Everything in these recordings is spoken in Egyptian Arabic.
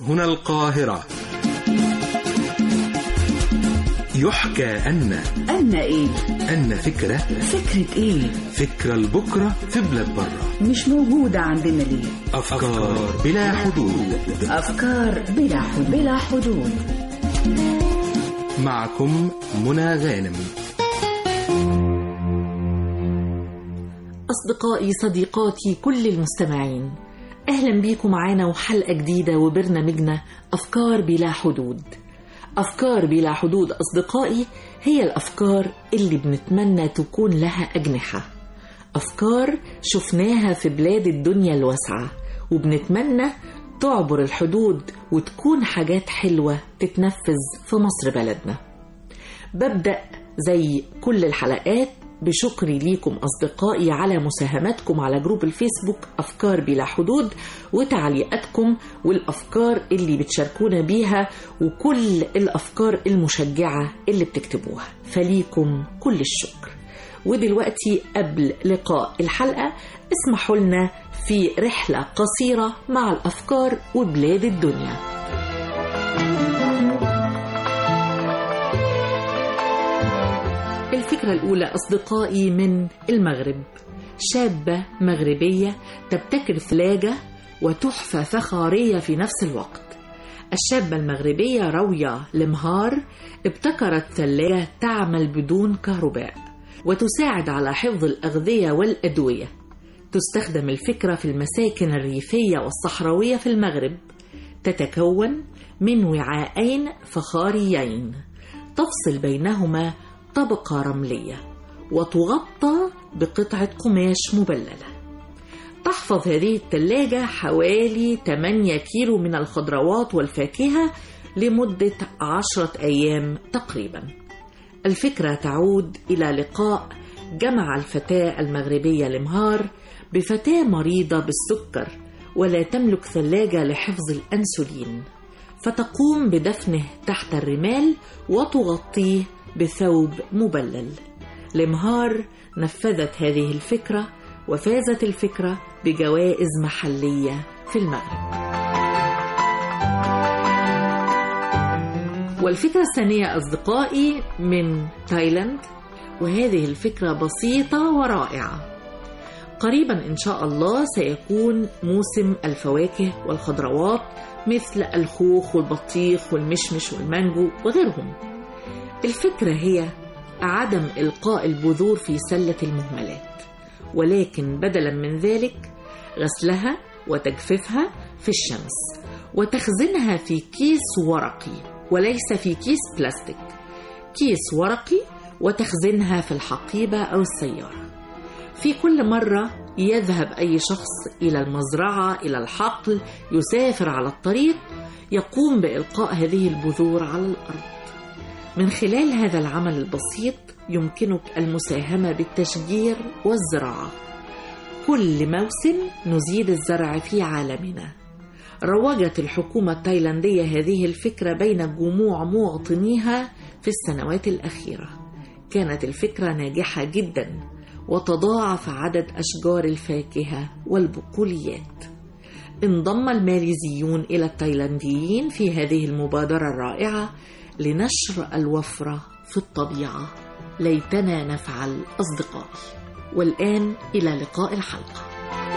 هنا القاهرة يحكى أن أن إيه؟ أن فكرة فكرة إيه؟ فكرة لبكرة في بلاد برة مش موجودة عندنا ليه؟ أفكار بلا حدود أفكار بلا حدود بلا حدود معكم منى غانم أصدقائي صديقاتي كل المستمعين أهلا بيكم معانا وحلقة جديدة وبرنامجنا أفكار بلا حدود أفكار بلا حدود أصدقائي هي الأفكار اللي بنتمنى تكون لها أجنحة أفكار شفناها في بلاد الدنيا الواسعة وبنتمنى تعبر الحدود وتكون حاجات حلوة تتنفذ في مصر بلدنا ببدأ زي كل الحلقات بشكري ليكم أصدقائي على مساهماتكم على جروب الفيسبوك أفكار بلا حدود وتعليقاتكم والأفكار اللي بتشاركونا بيها وكل الأفكار المشجعة اللي بتكتبوها فليكم كل الشكر ودلوقتي قبل لقاء الحلقة اسمحوا لنا في رحلة قصيرة مع الأفكار وبلاد الدنيا الفكرة الأولى أصدقائي من المغرب شابة مغربية تبتكر ثلاجة وتحفة فخارية في نفس الوقت الشابة المغربية راوية لمهار ابتكرت ثلاجة تعمل بدون كهرباء وتساعد على حفظ الأغذية والأدوية تستخدم الفكرة في المساكن الريفية والصحراوية في المغرب تتكون من وعاءين فخاريين تفصل بينهما طبقة رملية وتغطى بقطعة قماش مبللة تحفظ هذه الثلاجة حوالي 8 كيلو من الخضروات والفاكهة لمدة عشرة أيام تقريبا الفكرة تعود إلى لقاء جمع الفتاة المغربية لمهار بفتاة مريضة بالسكر ولا تملك ثلاجة لحفظ الأنسولين فتقوم بدفنه تحت الرمال وتغطيه بثوب مبلل لمهار نفذت هذه الفكرة وفازت الفكرة بجوائز محلية في المغرب والفكرة الثانية أصدقائي من تايلاند وهذه الفكرة بسيطة ورائعة قريبا إن شاء الله سيكون موسم الفواكه والخضروات مثل الخوخ والبطيخ والمشمش والمانجو وغيرهم الفكرة هي عدم إلقاء البذور في سلة المهملات ولكن بدلا من ذلك غسلها وتجفيفها في الشمس وتخزينها في كيس ورقي وليس في كيس بلاستيك كيس ورقي وتخزينها في الحقيبة أو السيارة في كل مرة يذهب أي شخص إلى المزرعة إلى الحقل يسافر على الطريق يقوم بإلقاء هذه البذور على الأرض من خلال هذا العمل البسيط يمكنك المساهمة بالتشجير والزراعة كل موسم نزيد الزرع في عالمنا روجت الحكومة التايلاندية هذه الفكرة بين جموع مواطنيها في السنوات الأخيرة كانت الفكرة ناجحة جدا وتضاعف عدد أشجار الفاكهة والبقوليات انضم الماليزيون إلى التايلانديين في هذه المبادرة الرائعة لنشر الوفرة في الطبيعة ليتنا نفعل أصدقائي والآن إلى لقاء الحلقة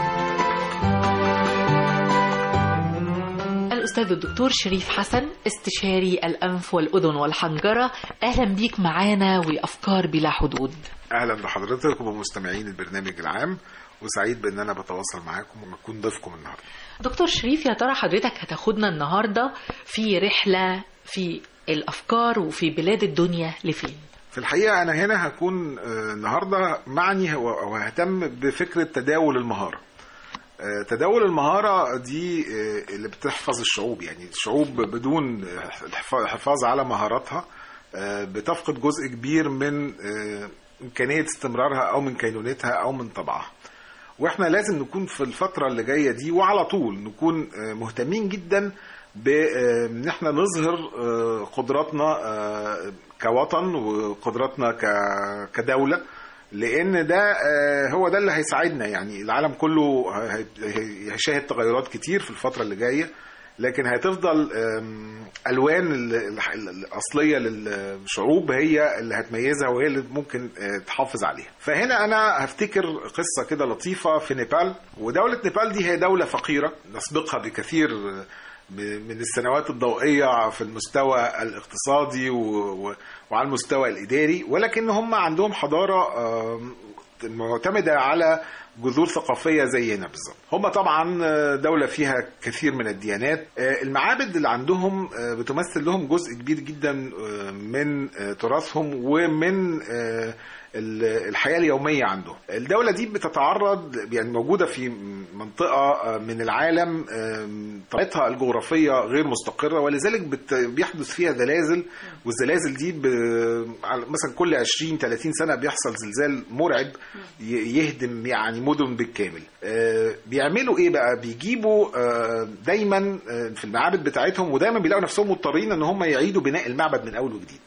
الأستاذ الدكتور شريف حسن استشاري الأنف والأذن والحنجرة أهلا بيك معانا وأفكار بلا حدود اهلا بحضرتك وبمستمعين البرنامج العام وسعيد بان انا بتواصل معاكم وبكون ضيفكم النهارده دكتور شريف يا ترى حضرتك هتاخدنا النهاردة في رحلة في الأفكار وفي بلاد الدنيا لفين؟ في الحقيقه انا هنا هكون آه، النهارده معني و- وههتم بفكره تداول المهاره آه، تداول المهاره دي آه، اللي بتحفظ الشعوب يعني الشعوب بدون الحفا- الحفاظ على مهاراتها آه، بتفقد جزء كبير من آه، امكانيه استمرارها او من كينونتها او من طبعها واحنا لازم نكون في الفتره اللي جايه دي وعلى طول نكون آه، مهتمين جدا بان احنا نظهر آه، قدراتنا آه، كوطن وقدراتنا ك- كدوله لان ده آه، هو ده اللي هيساعدنا يعني العالم كله هي- هي- هيشاهد تغيرات كتير في الفتره اللي جايه لكن هتفضل آم، الوان ال- ال- الاصليه للشعوب هي اللي هتميزها وهي اللي ممكن آه، تحافظ عليها فهنا انا هفتكر قصه كده لطيفه في نيبال ودوله نيبال دي هي دوله فقيره نسبقها بكثير آه، ب- من السنوات الضوئيه في المستوى الاقتصادي و- و- وعلى المستوى الاداري ولكن هم عندهم حضاره آم، معتمده على جذور ثقافيه زينا بالظبط هم طبعا دوله فيها كثير من الديانات آه، المعابد اللي عندهم آه، بتمثل لهم جزء كبير جدا آه، من آه، تراثهم ومن آه، ال- الحياه اليوميه عندهم الدوله دي بتتعرض يعني موجوده في منطقه آه، من العالم آم، طبيعتها الجغرافيه غير مستقره ولذلك بت- بيحدث فيها زلازل والزلازل دي ب... على- مثلا كل 20 30 سنه بيحصل زلزال مرعب ي- يهدم يعني مدن بالكامل آه، بيعملوا ايه بقى بيجيبوا آه، دايما آه، في المعابد بتاعتهم ودايما بيلاقوا نفسهم مضطرين ان هم يعيدوا بناء المعبد من اول وجديد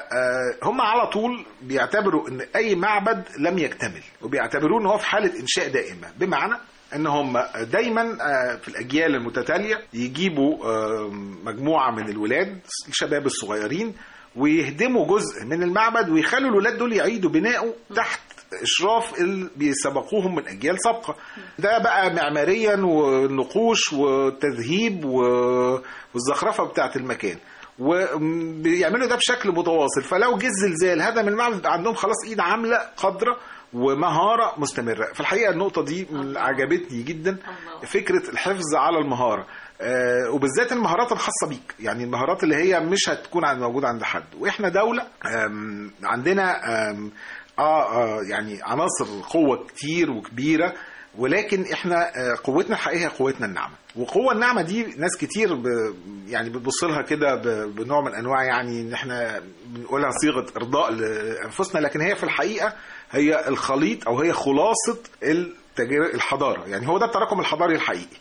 فهم على طول بيعتبروا ان اي معبد لم يكتمل وبيعتبروه ان هو في حاله انشاء دائمه بمعنى ان هم دايما آه، في الاجيال المتتاليه يجيبوا آه، مجموعه من الولاد الشباب الصغيرين ويهدموا جزء من المعبد ويخلوا الولاد دول يعيدوا بناؤه تحت اشراف اللي بيسبقوهم من اجيال سابقه ده بقى معماريا والنقوش والتذهيب و- والزخرفه بتاعه المكان وبيعملوا ده بشكل متواصل فلو جه الزلزال هدم المعبد يبقى عندهم خلاص ايد عامله قادره ومهاره مستمره في الحقيقه النقطه دي من عجبتني جدا فكره الحفظ على المهاره آه وبالذات المهارات الخاصه بيك يعني المهارات اللي هي مش هتكون عن- موجوده عند حد واحنا دوله آم، عندنا آم، اه اه يعني عناصر قوه كتير وكبيره ولكن احنا آه، قوتنا الحقيقيه قوتنا الناعمه وقوه الناعمه دي ناس كتير ب يعني بتبص لها كده ب- بنوع من انواع يعني ان احنا بنقولها صيغه ارضاء لانفسنا لكن هي في الحقيقه هي الخليط او هي خلاصه التجار- الحضاره يعني هو ده التراكم الحضاري الحقيقي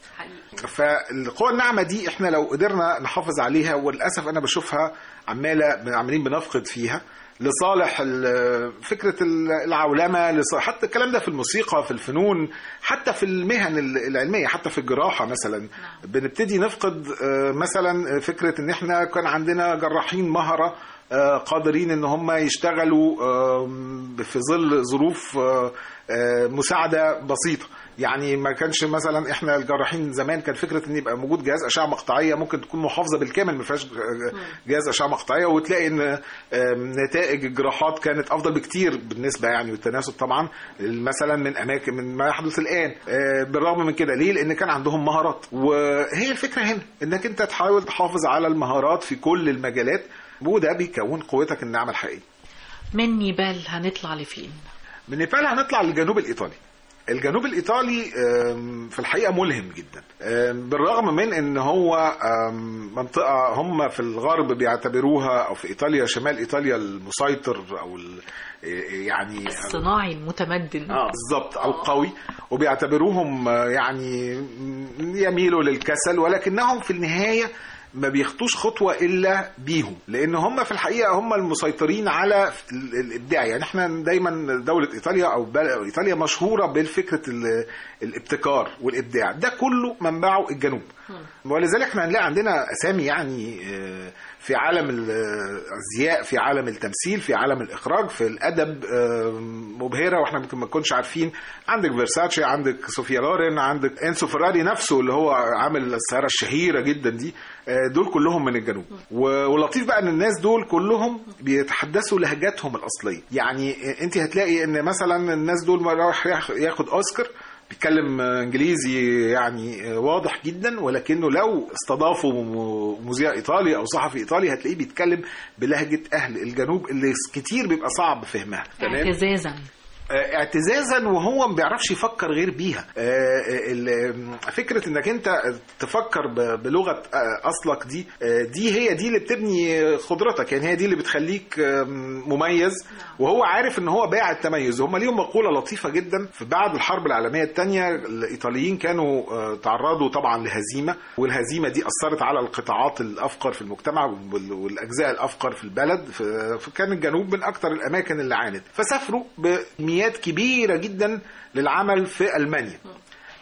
فالقوى الناعمه دي احنا لو قدرنا نحافظ عليها وللاسف انا بشوفها عماله عمالين بنفقد فيها لصالح ال- فكره ال- العولمه لصالح حتى الكلام ده في الموسيقى في الفنون حتى في المهن ال- العلميه حتى في الجراحه مثلا بنبتدي نفقد آه، مثلا فكره ان احنا كان عندنا جراحين مهره آه، قادرين ان هم يشتغلوا آم، في ظل ظروف آه، آه، مساعده بسيطه يعني ما كانش مثلا احنا الجراحين زمان كان فكره ان يبقى موجود جهاز اشعه مقطعيه ممكن تكون محافظه بالكامل ما فيهاش جهاز اشعه مقطعيه وتلاقي ان آم، نتائج الجراحات كانت افضل بكتير بالنسبه يعني والتناسب طبعا مثلا من اماكن من ما يحدث الان آه، بالرغم من كده ليه لان كان عندهم مهارات وهي الفكره هنا انك انت تحاول تحافظ على المهارات في كل المجالات وده بيكون قوتك الناعمه الحقيقيه من نيبال هنطلع لفين من نيبال هنطلع للجنوب الايطالي الجنوب الايطالي آم، في الحقيقه ملهم جدا آم، بالرغم من ان هو آم، منطقه هم في الغرب بيعتبروها او في ايطاليا شمال ايطاليا المسيطر او ال- يعني الصناعي المتمدن اه بالظبط القوي وبيعتبروهم آه، يعني يميلوا للكسل ولكنهم في النهايه ما بيخطوش خطوه الا بيهم لان هم في الحقيقه هم المسيطرين على ال- الابداع يعني احنا دايما دوله ايطاليا او بل- أو ايطاليا مشهوره بالفكره ال- الابتكار والابداع ده كله منبعه الجنوب ولذلك احنا هنلاقي عندنا اسامي يعني آه، في عالم ال- الازياء في عالم التمثيل في عالم الاخراج في الادب آه، مبهره واحنا ممكن ما نكونش عارفين عندك فيرساتشي عندك صوفيا لورين عندك انسو فيراري نفسه اللي هو عامل السياره الشهيره جدا دي آه، دول كلهم من الجنوب و- ولطيف بقى ان الناس دول كلهم بيتحدثوا لهجاتهم الاصليه يعني آه، انت هتلاقي ان مثلا الناس دول ما راح ياخ- ياخد اوسكار بيتكلم انجليزي يعني واضح جدا ولكنه لو استضافوا م- مذيع ايطالي او صحفي ايطالي هتلاقيه بيتكلم بلهجه اهل الجنوب اللي كتير بيبقى صعب فهمها اعتزازا آه، اعتزازا وهو ما بيعرفش يفكر غير بيها آه، ال- فكره انك انت تفكر ب- بلغه آه، اصلك دي آه، دي هي دي اللي بتبني قدرتك يعني هي دي اللي بتخليك آم، مميز وهو عارف ان هو باع التميز هم ليهم مقوله لطيفه جدا في بعد الحرب العالميه الثانيه الايطاليين كانوا آه، تعرضوا طبعا لهزيمه والهزيمه دي اثرت على القطاعات الافقر في المجتمع وال- والاجزاء الافقر في البلد ف- فكان الجنوب من اكثر الاماكن اللي عانت فسافروا بكميات كبيره جدا للعمل في المانيا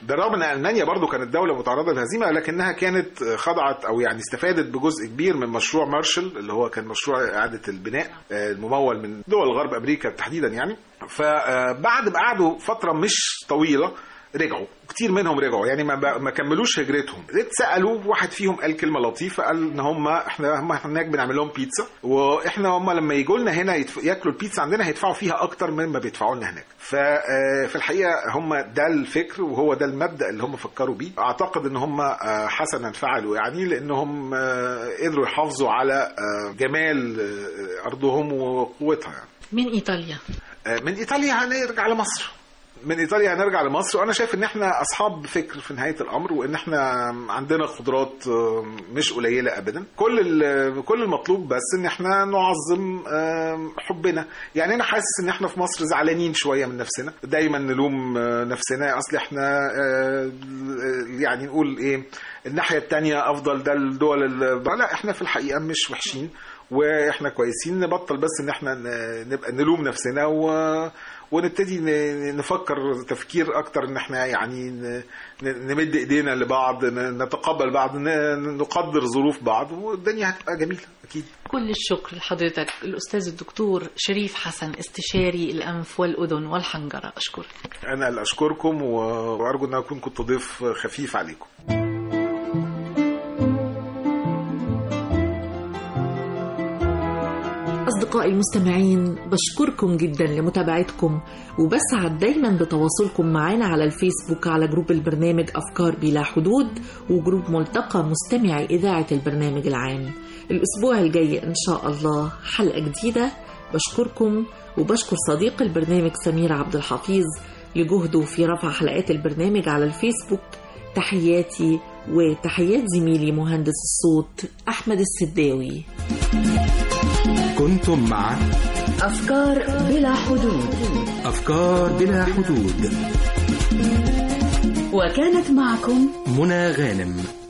بالرغم ان المانيا برضو كانت دوله متعرضه للهزيمه لكنها كانت خضعت او يعني استفادت بجزء كبير من مشروع مارشال اللي هو كان مشروع اعاده البناء آه، الممول من دول غرب امريكا تحديدا يعني فبعد ما قعدوا فتره مش طويله رجعوا كتير منهم رجعوا يعني ما, ما كملوش هجرتهم اتسالوا واحد فيهم قال كلمه لطيفه قال ان هم احنا هم هناك بنعمل لهم بيتزا واحنا هم لما يجوا لنا هنا يتف... ياكلوا البيتزا عندنا هيدفعوا فيها اكتر من ما بيدفعوا لنا هناك ففي الحقيقه هم ده الفكر وهو ده المبدا اللي هم فكروا بيه اعتقد ان هم آه، حسنا فعلوا يعني لانهم آه، قدروا يحافظوا على آه، جمال آه، ارضهم وقوتها يعني من ايطاليا من ايطاليا هنرجع لمصر من ايطاليا هنرجع لمصر وانا شايف ان احنا اصحاب فكر في نهايه الامر وان احنا عندنا قدرات مش قليله ابدا كل ال- كل المطلوب بس ان احنا نعظم حبنا يعني انا حاسس ان احنا في مصر زعلانين شويه من نفسنا دايما نلوم نفسنا اصل احنا يعني نقول ايه الناحيه التانية افضل ده الدول ال- لا احنا في الحقيقه مش وحشين واحنا كويسين نبطل بس ان احنا ن- نبقى نلوم نفسنا و... ونبتدي ن- نفكر تفكير اكتر ان احنا يعني ن- ن- نمد ايدينا لبعض ن- نتقبل بعض ن- نقدر ظروف بعض والدنيا هتبقى جميله اكيد كل الشكر لحضرتك الأستاذ الدكتور شريف حسن استشاري الأنف والأذن والحنجرة أشكرك انا اللي اشكركم و- وارجو ان اكون كنت ضيف خفيف عليكم أصدقائي المستمعين بشكركم جدا لمتابعتكم وبسعد دايما بتواصلكم معنا على الفيسبوك على جروب البرنامج أفكار بلا حدود وجروب ملتقى مستمعي إذاعة البرنامج العام الأسبوع الجاي إن شاء الله حلقة جديدة بشكركم وبشكر صديق البرنامج سمير عبد الحفيظ لجهده في رفع حلقات البرنامج على الفيسبوك تحياتي وتحيات زميلي مهندس الصوت أحمد السداوي كنتم مع أفكار بلا حدود أفكار بلا حدود وكانت معكم منى غانم